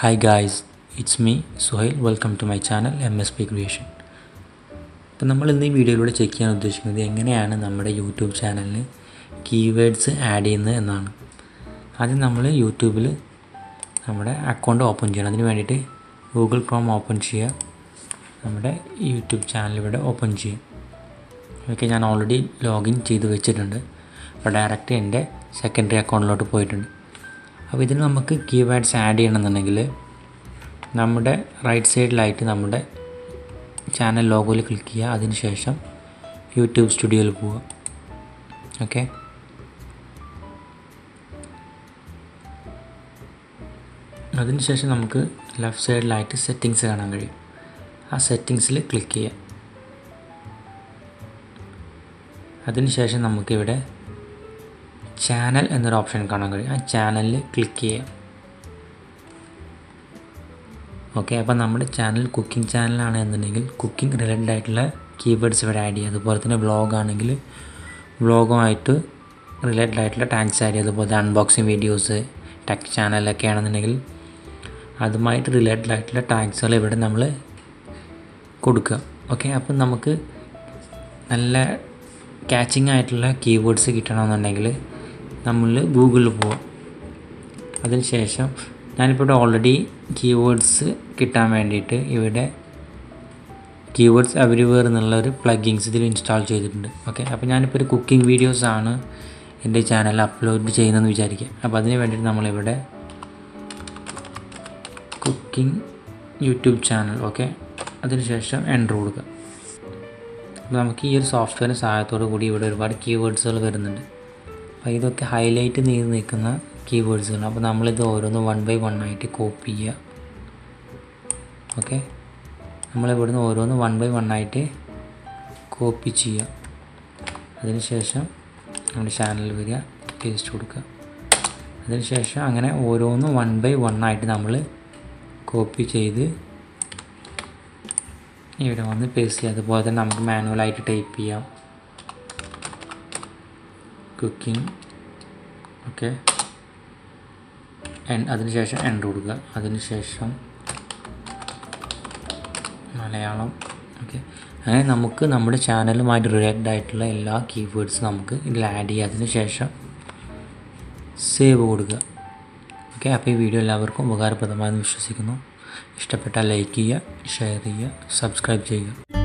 hi guys it's me Suhail welcome to my channel M S P creation അപ്പം നമ്മൾ ഇന്ന് ഈ വീഡിയോയിലൂടെ ചെക്ക് ചെയ്യാൻ ഉദ്ദേശിക്കുന്നത് എങ്ങനെയാണ് നമ്മുടെ യൂട്യൂബ് ചാനലിന് കീവേഡ്സ് ആഡ് ചെയ്യുന്നത് എന്നാണ് ആദ്യം നമ്മൾ യൂട്യൂബിൽ നമ്മുടെ അക്കൗണ്ട് ഓപ്പൺ ചെയ്യണം അതിന് വേണ്ടിയിട്ട് ഗൂഗിൾ ക്രോം ഓപ്പൺ ചെയ്യുക നമ്മുടെ യൂട്യൂബ് ചാനൽ ഇവിടെ ഓപ്പൺ ചെയ്യും ഓക്കെ ഞാൻ ഓൾറെഡി ലോഗിൻ ചെയ്ത് വെച്ചിട്ടുണ്ട് അപ്പോൾ ഡയറക്റ്റ് എൻ്റെ സെക്കൻഡറി അക്കൗണ്ടിലോട്ട് പോയിട്ടുണ്ട് അപ്പോൾ ഇതിന് നമുക്ക് കീവേഡ്സ് ആഡ് ചെയ്യണമെന്നുണ്ടെങ്കിൽ നമ്മുടെ റൈറ്റ് സൈഡിലായിട്ട് നമ്മുടെ ചാനൽ ലോഗോയിൽ ക്ലിക്ക് ചെയ്യുക അതിനുശേഷം യൂട്യൂബ് സ്റ്റുഡിയോയിൽ പോവുക ഓക്കെ അതിനുശേഷം നമുക്ക് ലെഫ്റ്റ് സൈഡിലായിട്ട് സെറ്റിങ്സ് കാണാൻ കഴിയും ആ സെറ്റിങ്സിൽ ക്ലിക്ക് ചെയ്യുക അതിനുശേഷം നമുക്കിവിടെ ചാനൽ എന്നൊരു ഓപ്ഷൻ കാണാൻ കഴിയും ആ ചാനലിൽ ക്ലിക്ക് ചെയ്യാം ഓക്കെ അപ്പോൾ നമ്മുടെ ചാനൽ കുക്കിംഗ് ചാനലാണ് എന്നുണ്ടെങ്കിൽ കുക്കിംഗ് റിലേറ്റഡ് ആയിട്ടുള്ള കീവേഡ്സ് ഇവിടെ ആഡ് ചെയ്യുക അതുപോലെ തന്നെ വ്ളോഗ് ആണെങ്കിൽ വ്ളോഗുമായിട്ട് റിലേറ്റഡ് ആയിട്ടുള്ള ടാഗ്സ് ആഡ് ചെയ്യുക അതുപോലെ അൺബോക്സിങ് വീഡിയോസ് ടെക് ചാനലൊക്കെ ആണെന്നുണ്ടെങ്കിൽ അതുമായിട്ട് റിലേറ്റഡ് ആയിട്ടുള്ള ടാഗ്സുകൾ ഇവിടെ നമ്മൾ കൊടുക്കുക ഓക്കെ അപ്പം നമുക്ക് നല്ല ക്യാച്ചിങ് ആയിട്ടുള്ള കീവേഡ്സ് കിട്ടണമെന്നുണ്ടെങ്കിൽ നമ്മൾ ഗൂഗിളിൽ പോവാം അതിനുശേഷം ഞാനിപ്പോൾ ഇവിടെ ഓൾറെഡി കീവേഡ്സ് കിട്ടാൻ വേണ്ടിയിട്ട് ഇവിടെ കീവേഡ്സ് എവരിവെയർ എന്നുള്ള ഒരു പ്ലഗിങ്സ് ഇതിൽ ഇൻസ്റ്റാൾ ചെയ്തിട്ടുണ്ട് ഓക്കെ അപ്പോൾ ഞാനിപ്പോൾ ഒരു കുക്കിംഗ് വീഡിയോസ് ആണ് എൻ്റെ ചാനലിൽ അപ്ലോഡ് ചെയ്യുന്നതെന്ന് വിചാരിക്കുക അപ്പോൾ അതിന് വേണ്ടിയിട്ട് നമ്മളിവിടെ കുക്കിംഗ് യൂട്യൂബ് ചാനൽ ഓക്കെ അതിനുശേഷം എൻ്റർ കൊടുക്കുക അപ്പോൾ നമുക്ക് ഈ ഒരു സോഫ്റ്റ്വെയറിൻ്റെ സഹായത്തോടു കൂടി ഇവിടെ ഒരുപാട് കീവേഡ്സുകൾ വരുന്നുണ്ട് അപ്പോൾ ഇതൊക്കെ ഹൈലൈറ്റ് ചെയ്ത് നിൽക്കുന്ന കീവേഡ്സുകളാണ് അപ്പോൾ നമ്മളിത് ഓരോന്ന് വൺ ബൈ വൺ ആയിട്ട് കോപ്പി ചെയ്യുക ഓക്കെ നമ്മളിവിടുന്ന് ഓരോന്ന് വൺ ബൈ വൺ ആയിട്ട് കോപ്പി ചെയ്യുക അതിനുശേഷം നമ്മുടെ ചാനലിൽ വരിക പേസ്റ്റ് കൊടുക്കുക അതിനുശേഷം അങ്ങനെ ഓരോന്ന് വൺ ബൈ വൺ ആയിട്ട് നമ്മൾ കോപ്പി ചെയ്ത് ഇവിടെ വന്ന് പേസ്റ്റ് ചെയ്യുക അതുപോലെ തന്നെ നമുക്ക് മാനുവലായിട്ട് ടൈപ്പ് ചെയ്യാം കുക്കിംഗ് ഓക്കെ അതിനുശേഷം എൻ്റർ കൊടുക്കുക അതിനുശേഷം മലയാളം ഓക്കെ അങ്ങനെ നമുക്ക് നമ്മുടെ ചാനലുമായിട്ട് റിലേറ്റഡ് ആയിട്ടുള്ള എല്ലാ കീവേഡ്സും നമുക്ക് ഇതിൽ ആഡ് ചെയ്യുക അതിനുശേഷം സേവ് കൊടുക്കുക ഓക്കെ അപ്പോൾ ഈ വീഡിയോ എല്ലാവർക്കും ഉപകാരപ്രദമായെന്ന് വിശ്വസിക്കുന്നു ഇഷ്ടപ്പെട്ടാൽ ലൈക്ക് ചെയ്യുക ഷെയർ ചെയ്യുക സബ്സ്ക്രൈബ് ചെയ്യുക